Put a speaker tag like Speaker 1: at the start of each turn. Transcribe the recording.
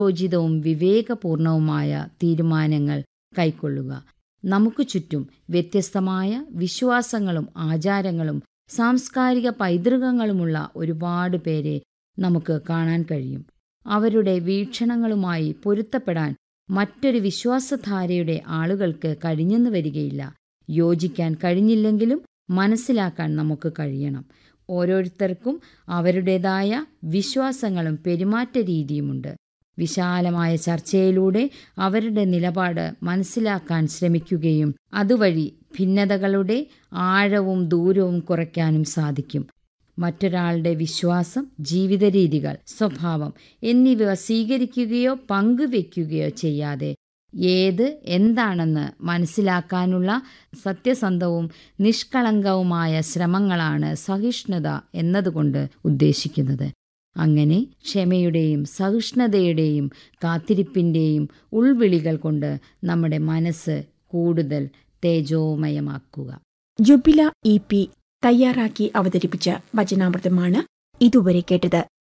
Speaker 1: യോജിതവും വിവേകപൂർണവുമായ തീരുമാനങ്ങൾ കൈക്കൊള്ളുക നമുക്ക് ചുറ്റും വ്യത്യസ്തമായ വിശ്വാസങ്ങളും ആചാരങ്ങളും സാംസ്കാരിക പൈതൃകങ്ങളുമുള്ള ഒരുപാട് പേരെ നമുക്ക് കാണാൻ കഴിയും അവരുടെ വീക്ഷണങ്ങളുമായി പൊരുത്തപ്പെടാൻ മറ്റൊരു വിശ്വാസധാരയുടെ ആളുകൾക്ക് കഴിഞ്ഞെന്ന് വരികയില്ല യോജിക്കാൻ കഴിഞ്ഞില്ലെങ്കിലും മനസ്സിലാക്കാൻ നമുക്ക് കഴിയണം ഓരോരുത്തർക്കും അവരുടേതായ വിശ്വാസങ്ങളും പെരുമാറ്റ രീതിയുമുണ്ട് വിശാലമായ ചർച്ചയിലൂടെ അവരുടെ നിലപാട് മനസ്സിലാക്കാൻ ശ്രമിക്കുകയും അതുവഴി ഭിന്നതകളുടെ ആഴവും ദൂരവും കുറയ്ക്കാനും സാധിക്കും മറ്റൊരാളുടെ വിശ്വാസം ജീവിത രീതികൾ സ്വഭാവം എന്നിവ സ്വീകരിക്കുകയോ പങ്കുവെക്കുകയോ ചെയ്യാതെ ഏത് എന്താണെന്ന് മനസ്സിലാക്കാനുള്ള സത്യസന്ധവും നിഷ്കളങ്കവുമായ ശ്രമങ്ങളാണ് സഹിഷ്ണുത എന്നതുകൊണ്ട് ഉദ്ദേശിക്കുന്നത് അങ്ങനെ ക്ഷമയുടെയും സഹിഷ്ണുതയുടെയും കാത്തിരിപ്പിൻ്റെയും ഉൾവിളികൾ കൊണ്ട് നമ്മുടെ മനസ്സ് കൂടുതൽ തേജോമയമാക്കുക
Speaker 2: ജുബില ഇ പി തയ്യാറാക്കി അവതരിപ്പിച്ച വചനാമൃതമാണ് ഇതുവരെ കേട്ടത്